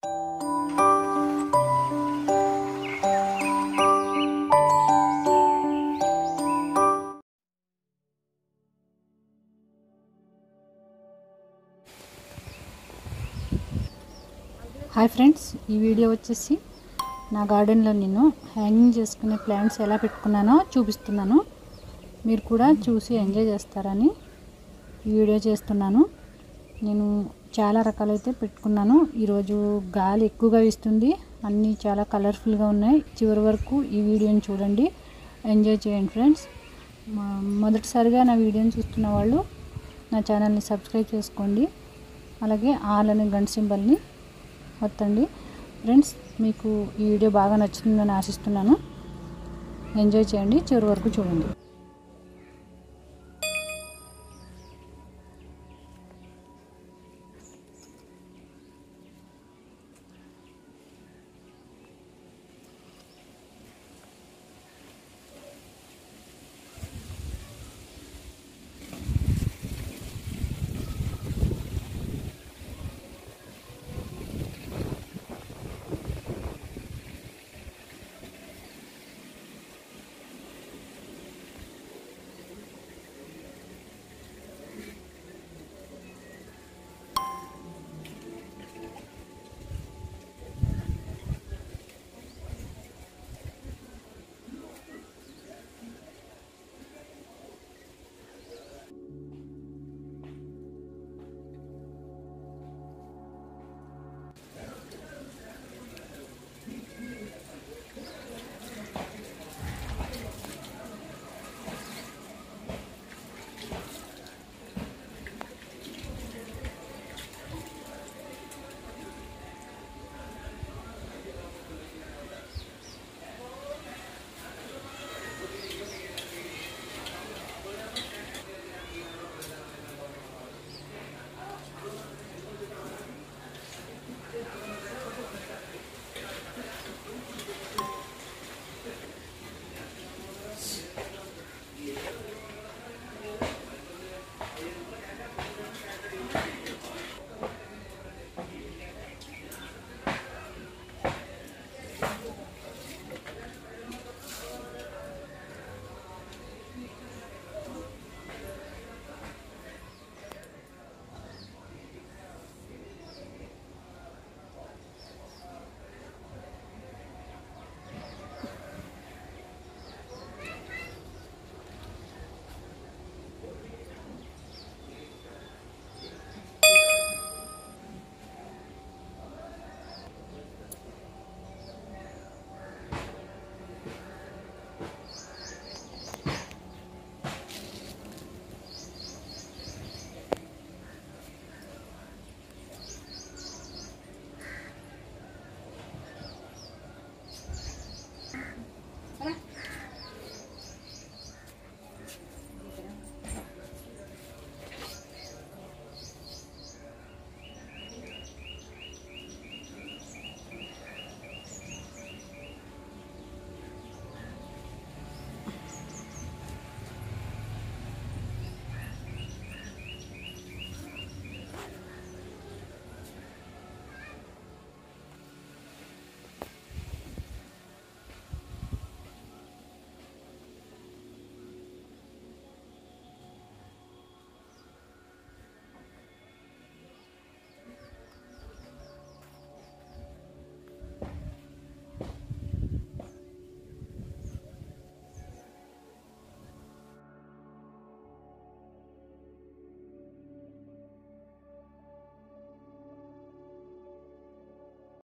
hi friends ఈ video వచ్చేసి నా గార్డెన్లో నేను హ్యాంగింగ్ చేసుకునే ప్లాంట్స్ ఎలా పెట్టుకున్నానో చూపిస్తున్నాను మీరు కూడా చూసి ఎంజాయ్ చేస్తారని ఈ వీడియో చేస్తున్నాను నేను చాలా రకాలైతే పెట్టుకున్నాను ఈరోజు గాలి ఎక్కువగా వీస్తుంది అన్నీ చాలా కలర్ఫుల్గా ఉన్నాయి చివరి వరకు ఈ వీడియోని చూడండి ఎంజాయ్ చేయండి ఫ్రెండ్స్ మా- మొదటిసారిగా నా వీడియోని చూస్తున్న వాళ్ళు నా ఛానల్ని సబ్స్క్రైబ్ చేసుకోండి అలాగే ఆల్ అనే గంట సింబల్ని వత్తండి ఫ్రెండ్స్ మీకు ఈ వీడియో బాగా నచ్చుతుందని ఆశిస్తున్నాను ఎంజాయ్ చేయండి చివరి వరకు చూడండి